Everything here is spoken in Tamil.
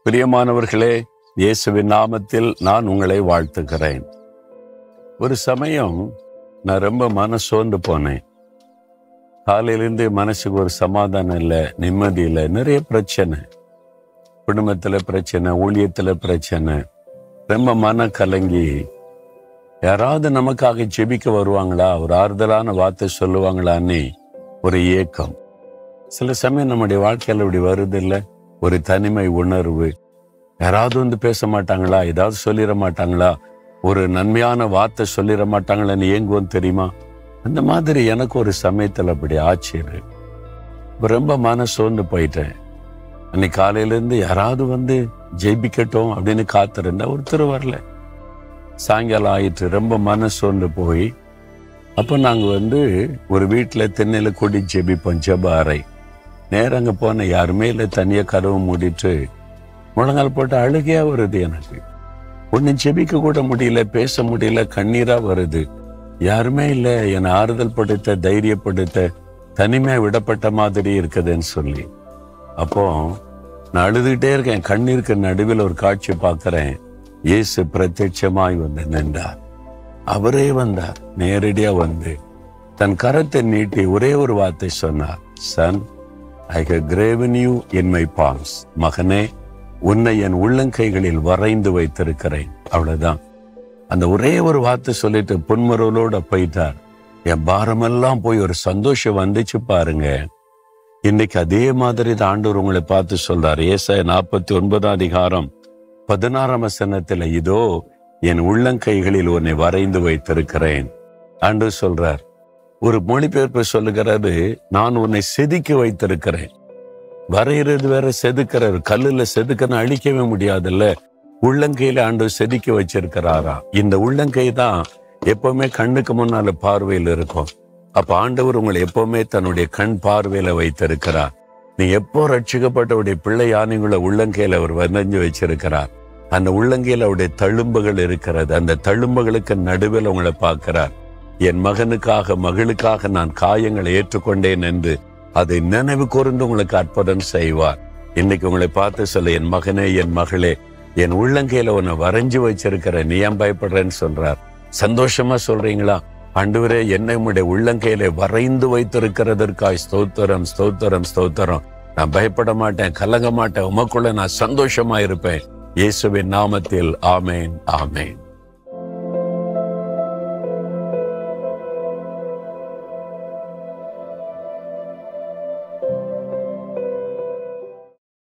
பிரியமானவர்களே இயேசுவின் நாமத்தில் நான் உங்களை வாழ்த்துகிறேன் ஒரு சமயம் நான் ரொம்ப மனசோர்ந்து போனேன் காலையிலேருந்து மனசுக்கு ஒரு சமாதானம் இல்லை நிம்மதி இல்லை நிறைய பிரச்சனை குடும்பத்துல பிரச்சனை ஊழியத்துல பிரச்சனை ரொம்ப மன கலங்கி யாராவது நமக்காக ஜெபிக்க வருவாங்களா ஒரு ஆறுதலான வார்த்தை சொல்லுவாங்களான்னு ஒரு ஏக்கம் சில சமயம் நம்முடைய வாழ்க்கையில இப்படி வருது இல்ல ஒரு தனிமை உணர்வு யாராவது வந்து பேச மாட்டாங்களா ஏதாவது சொல்லிட மாட்டாங்களா ஒரு நன்மையான வார்த்தை சொல்லிட மாட்டாங்களான்னு ஏங்குவோம் தெரியுமா அந்த மாதிரி எனக்கு ஒரு சமயத்துல அப்படி ஆச்சரிய இப்ப ரொம்ப மன சோர்ந்து போயிட்டேன் அன்னைக்கு காலையில இருந்து யாராவது வந்து ஜெயிப்பிக்கட்டும் அப்படின்னு காத்திருந்தா ஒருத்தர் வரல சாயங்காலம் ஆயிட்டு ரொம்ப மன சோர்ந்து போய் அப்போ நாங்க வந்து ஒரு வீட்டுல திண்ணையில கூடி ஜெபிப்போம் ஜெப அறை நேரம் அங்க போன யாருமே இல்லை தனியா கதவு மூடிட்டு முழங்கால் போட்டு அழுகையா வருது எனக்கு ஒன்னும் ஜெபிக்க கூட முடியல பேச முடியல கண்ணீரா வருது யாருமே இல்லை என்னை ஆறுதல் படுத்த தைரியப்படுத்த தனிமையா விடப்பட்ட மாதிரி இருக்குதுன்னு சொல்லி அப்போ நான் அழுதுகிட்டே இருக்கேன் கண்ணீருக்கு நடுவில் ஒரு காட்சி பார்க்கிறேன் இயேசு பிரத்யட்சமாய் வந்து நின்றார் அவரே வந்தார் நேரடியா வந்து தன் கரத்தை நீட்டி ஒரே ஒரு வார்த்தை சொன்னார் son I craven you in my balls மகனே உன்னை என் உள்ளங்கைகளில் வரைந்து வைத்திருக்கிறேன் அவ்வளவுதான் அந்த ஒரே ஒரு வார்த்தை சொல்லிட்டு புன்முறவலோட போயிட்டார் என் பாரமெல்லாம் போய் ஒரு சந்தோஷம் வந்துச்சு பாருங்க இன்னைக்கு அதே மாதிரி தான் ஆண்டவர் உங்களை பார்த்து சொல்றார் ஏசாய நாற்பத்தி ஒன்பதாம் அதிகாரம் பதினாறாம் வசனத்துல இதோ என் உள்ளங்கைகளில் உன்னை வரைந்து வைத்திருக்கிறேன் ஆண்டவர் சொல்றார் ஒரு மொழிபெயர்ப்பு சொல்லுகிறாரு நான் உன்னை செதுக்கி வைத்திருக்கிறேன் வரைகிறது வேற செதுக்கிறாரு கல்லுல செதுக்கன்னு அழிக்கவே முடியாதுல்ல உள்ளங்கையில ஆண்டு செதுக்கி வச்சிருக்கிறாரா இந்த உள்ளங்கை தான் எப்பவுமே கண்ணுக்கு முன்னால பார்வையில் இருக்கும் அப்ப ஆண்டவர் உங்களை எப்பவுமே தன்னுடைய கண் பார்வையில வைத்திருக்கிறார் நீ எப்போ ரட்சிக்கப்பட்டவுடைய பிள்ளை யானைகளை உள்ளங்கையில அவர் வரைஞ்சு வச்சிருக்கிறார் அந்த உள்ளங்கையில அவருடைய தழும்புகள் இருக்கிறது அந்த தழும்புகளுக்கு நடுவில் உங்களை பார்க்கிறார் என் மகனுக்காக மகளுக்காக நான் காயங்களை ஏற்றுக்கொண்டேன் என்று அதை நினைவு கூர்ந்து உங்களுக்கு அற்புதம் செய்வார் இன்னைக்கு உங்களை பார்த்து சொல்ல என் மகனே என் மகளே என் உள்ளங்கையில உன்னை வரைஞ்சு வச்சிருக்கிற நீ ஏன் பயப்படுறேன்னு சொல்றார் சந்தோஷமா சொல்றீங்களா ஆண்டவரே என்னை உடைய உள்ளங்கையில வரைந்து வைத்திருக்கிறதற்காய் ஸ்தோத்திரம் ஸ்தோத்திரம் ஸ்தோத்திரம் நான் பயப்பட மாட்டேன் கலங்க மாட்டேன் உமக்குள்ள நான் சந்தோஷமா இருப்பேன் இயேசுவின் நாமத்தில் ஆமேன் ஆமேன்